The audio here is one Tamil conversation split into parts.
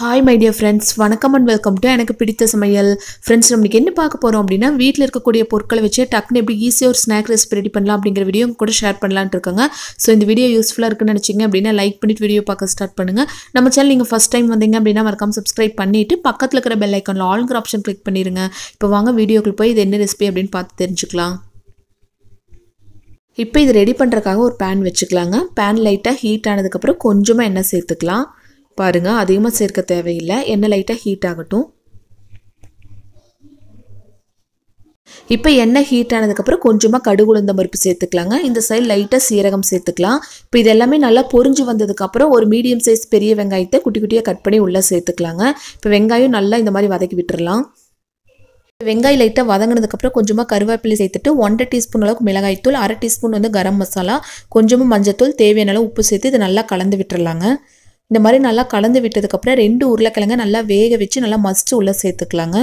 ஹாய் மை டியர் ஃப்ரெண்ட்ஸ் வணக்கம் அண்ட் வெல்கம் டு எனக்கு பிடித்த சமையல் ஃப்ரெண்ட்ஸ் நம்மளுக்கு என்ன பார்க்க போகிறோம் அப்படின்னா வீட்டில் இருக்கக்கூடிய பொருட்களை வச்சு டக்குன்னு எப்படி ஈஸியாக ஒரு ஸ்நாக் ரெசிபி ரெடி பண்ணலாம் அப்படிங்கிற வீடியோ உங்க கூட ஷேர் பண்ணலான்ட்டு இருக்காங்க ஸோ இந்த வீடியோ யூஸ்ஃபுல்லாக இருக்குன்னு நினச்சிங்க அப்படின்னா லைக் பண்ணிட்டு வீடியோ பார்க்க ஸ்டார்ட் பண்ணுங்கள் நம்ம சேனல் நீங்கள் ஃபஸ்ட் டைம் வந்தீங்க அப்படின்னா மறக்காம சப்ஸ்கிரைப் பண்ணிவிட்டு பக்கத்தில் இருக்கிற பெல் ஐக்கானில் ஆல்ங்கிற ஆப்ஷன் கிளிக் பண்ணிடுங்க இப்போ வாங்க வீடியோக்குள்ள போய் இது என்ன ரெசிபி அப்படின்னு பார்த்து தெரிஞ்சுக்கலாம் இப்போ இது ரெடி பண்ணுறதுக்காக ஒரு பேன் வச்சுக்கலாங்க பேன் லைட்டாக ஹீட் ஆனதுக்கப்புறம் கொஞ்சமாக எண்ணெய் சேர்த்துக்கலாம் பாருங்கள் அதிகமாக சேர்க்க தேவையில்லை எண்ணெய் லைட்டாக ஹீட் ஆகட்டும் இப்போ எண்ணெய் ஹீட் ஆனதுக்கப்புறம் கொஞ்சமாக கடுகு உளுந்த பருப்பு சேர்த்துக்கலாங்க இந்த சைடு லைட்டாக சீரகம் சேர்த்துக்கலாம் இப்போ இது எல்லாமே நல்லா பொரிஞ்சு வந்ததுக்கப்புறம் ஒரு மீடியம் சைஸ் பெரிய வெங்காயத்தை குட்டி குட்டியாக கட் பண்ணி உள்ளே சேர்த்துக்கலாங்க இப்போ வெங்காயம் நல்லா இந்த மாதிரி வதக்கி விட்டுறலாம் வெங்காயம் லைட்டாக வதங்கினதுக்கப்புறம் கொஞ்சமாக கருவேப்பிலை சேர்த்துட்டு ஒன்றரை டீஸ்பூன் அளவுக்கு மிளகாய்த்தூள் அரை டீஸ்பூன் வந்து கரம் மசாலா கொஞ்சமாக மஞ்சத்தூள் தேவையான அளவு உப்பு சேர்த்து இதை நல்லா கலந்து விட்டுறலாங்க இந்த மாதிரி நல்லா கலந்து விட்டதுக்கப்புறம் ரெண்டு உருளைக்கிழங்க நல்லா வேக வச்சு நல்லா மஸ்ட்டு உள்ளே சேர்த்துக்கலாங்க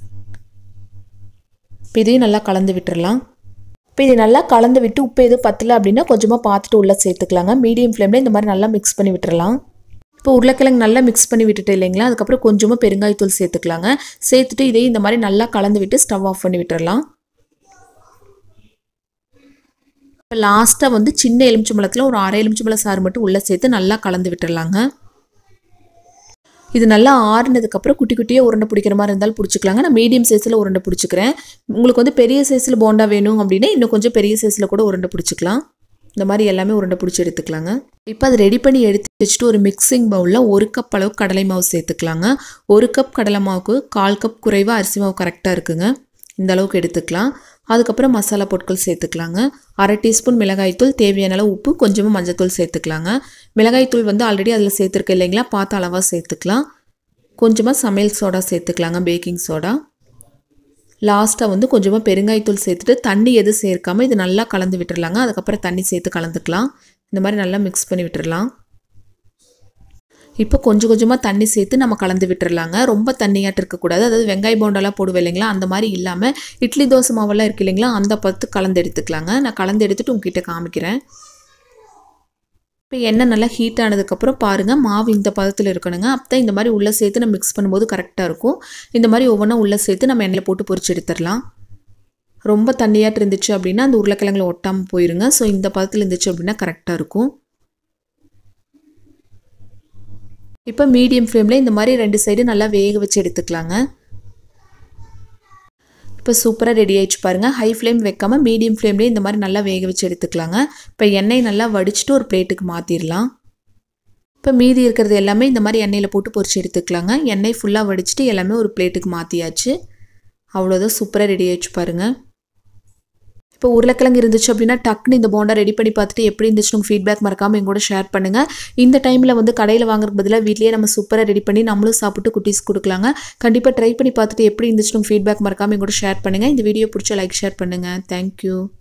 இப்போ இதையும் நல்லா கலந்து விட்டுறலாம் இப்போ இது நல்லா கலந்து விட்டு உப்பு எதுவும் பத்தலை அப்படின்னா கொஞ்சமாக பார்த்துட்டு உள்ளே சேர்த்துக்கலாங்க மீடியம் ஃப்ளேமில் இந்த மாதிரி நல்லா மிக்ஸ் பண்ணி விட்டுறலாம் இப்போ உருளைக்கிழங்கு நல்லா மிக்ஸ் பண்ணி விட்டுட்டு இல்லைங்களா அதுக்கப்புறம் கொஞ்சமாக பெருங்காயத்தூள் சேர்த்துக்கலாங்க சேர்த்துட்டு இதையும் இந்த மாதிரி நல்லா கலந்து விட்டு ஸ்டவ் ஆஃப் பண்ணி விட்டுறலாம் இப்போ லாஸ்ட்டாக வந்து சின்ன எலுமிச்சம்பழத்தில் ஒரு அரை எலுமிச்சம்பழம் சாறு மட்டும் உள்ளே சேர்த்து நல்லா கலந்து விட்டுறலாங்க இது நல்லா ஆறுனதுக்கப்புறம் குட்டி குட்டியாக உருண்டை பிடிக்கிற மாதிரி இருந்தாலும் பிடிச்சிக்கலாங்க நான் மீடியம் சைஸில் உருண்டை பிடிச்சிக்கிறேன் உங்களுக்கு வந்து பெரிய சைஸில் போண்டா வேணும் அப்படின்னா இன்னும் கொஞ்சம் பெரிய சைஸில் கூட உருண்டை பிடிச்சிக்கலாம் இந்த மாதிரி எல்லாமே உருண்டை பிடிச்சி எடுத்துக்கலாங்க இப்போ அதை ரெடி பண்ணி எடுத்து வச்சுட்டு ஒரு மிக்சிங் பவுலில் ஒரு கப் அளவு கடலை மாவு சேர்த்துக்கலாங்க ஒரு கப் கடலை மாவுக்கு கால் கப் குறைவாக அரிசி மாவு கரெக்டாக இருக்குங்க இந்த அளவுக்கு எடுத்துக்கலாம் அதுக்கப்புறம் மசாலா பொருட்கள் சேர்த்துக்கலாங்க அரை டீஸ்பூன் மிளகாய்த்தூள் தேவையான அளவு உப்பு கொஞ்சமாக மஞ்சத்தூள் சேர்த்துக்கலாங்க மிளகாய்த்தூள் வந்து ஆல்ரெடி அதில் சேர்த்துருக்க இல்லைங்களா பார்த்து அளவாக சேர்த்துக்கலாம் கொஞ்சமாக சமையல் சோடா சேர்த்துக்கலாங்க பேக்கிங் சோடா லாஸ்ட்டாக வந்து கொஞ்சமாக பெருங்காயத்தூள் சேர்த்துட்டு தண்ணி எதுவும் சேர்க்காமல் இது நல்லா கலந்து விட்டுறலாங்க அதுக்கப்புறம் தண்ணி சேர்த்து கலந்துக்கலாம் இந்த மாதிரி நல்லா மிக்ஸ் பண்ணி விட்டுறலாம் இப்போ கொஞ்சம் கொஞ்சமாக தண்ணி சேர்த்து நம்ம கலந்து விட்டுறலாங்க ரொம்ப தண்ணியாட்டு இருக்கக்கூடாது அதாவது வெங்காய போண்டெல்லாம் போடுவேன் இல்லைங்களா அந்த மாதிரி இல்லாமல் இட்லி தோசை மாவெல்லாம் இருக்கு இல்லைங்களா அந்த பத்து கலந்து எடுத்துக்கலாங்க நான் கலந்து எடுத்துகிட்டு உங்ககிட்ட காமிக்கிறேன் இப்போ எண்ணெய் நல்லா ஹீட் ஆனதுக்கப்புறம் பாருங்கள் மாவு இந்த பதத்தில் இருக்கணுங்க அப்போ தான் இந்த மாதிரி உள்ளே சேர்த்து நம்ம மிக்ஸ் பண்ணும்போது கரெக்டாக இருக்கும் இந்த மாதிரி ஒவ்வொன்றா உள்ளே சேர்த்து நம்ம எண்ணெயில் போட்டு பொரிச்சு எடுத்துடலாம் ரொம்ப தண்ணியாட்டு இருந்துச்சு அப்படின்னா அந்த உருளைக்கிழங்குல ஒட்டாமல் போயிருங்க ஸோ இந்த பதத்தில் இருந்துச்சு அப்படின்னா கரெக்டாக இருக்கும் இப்போ மீடியம் ஃப்ளேமில் இந்த மாதிரி ரெண்டு சைடு நல்லா வேக வச்சு எடுத்துக்கலாங்க இப்போ சூப்பராக ரெடி ஆயிடுச்சு பாருங்கள் ஹை ஃப்ளேம் வைக்காமல் மீடியம் ஃப்ளேம்லேயே இந்த மாதிரி நல்லா வேக வச்சு எடுத்துக்கலாங்க இப்போ எண்ணெய் நல்லா வடிச்சிட்டு ஒரு பிளேட்டுக்கு மாற்றிடலாம் இப்போ மீதி இருக்கிறது எல்லாமே இந்த மாதிரி எண்ணெயில் போட்டு பொரிச்சு எடுத்துக்கலாங்க எண்ணெய் ஃபுல்லாக வடிச்சிட்டு எல்லாமே ஒரு பிளேட்டுக்கு மாற்றியாச்சு அவ்வளோதான் சூப்பராக ரெடி ஆயிடுச்சு பாருங்கள் இப்போ உருளைக்கிழங்கு இருந்துச்சு அப்படின்னா டக்குன்னு இந்த போண்டா ரெடி பண்ணி பார்த்துட்டு எப்படி இருந்துச்சுன்னு ஃபீட்பேக் மறக்காமல் எங்கூட ஷேர் பண்ணுங்கள் இந்த டைமில் வந்து கடையில் வாங்குறதுக்கு பதிலாக வீட்லேயே நம்ம சூப்பராக ரெடி பண்ணி நம்மளும் சாப்பிட்டு குட்டீஸ் கொடுக்கலாங்க கண்டிப்பாக ட்ரை பண்ணி பார்த்துட்டு எப்படி இருந்துச்சுன்னு ஃபீட்பேக் மறக்காமல் எங்கூட ஷேர் பண்ணுங்கள் இந்த வீடியோ பிடிச்ச லைக் ஷேர் பண்ணுங்கள் தேங்க்யூ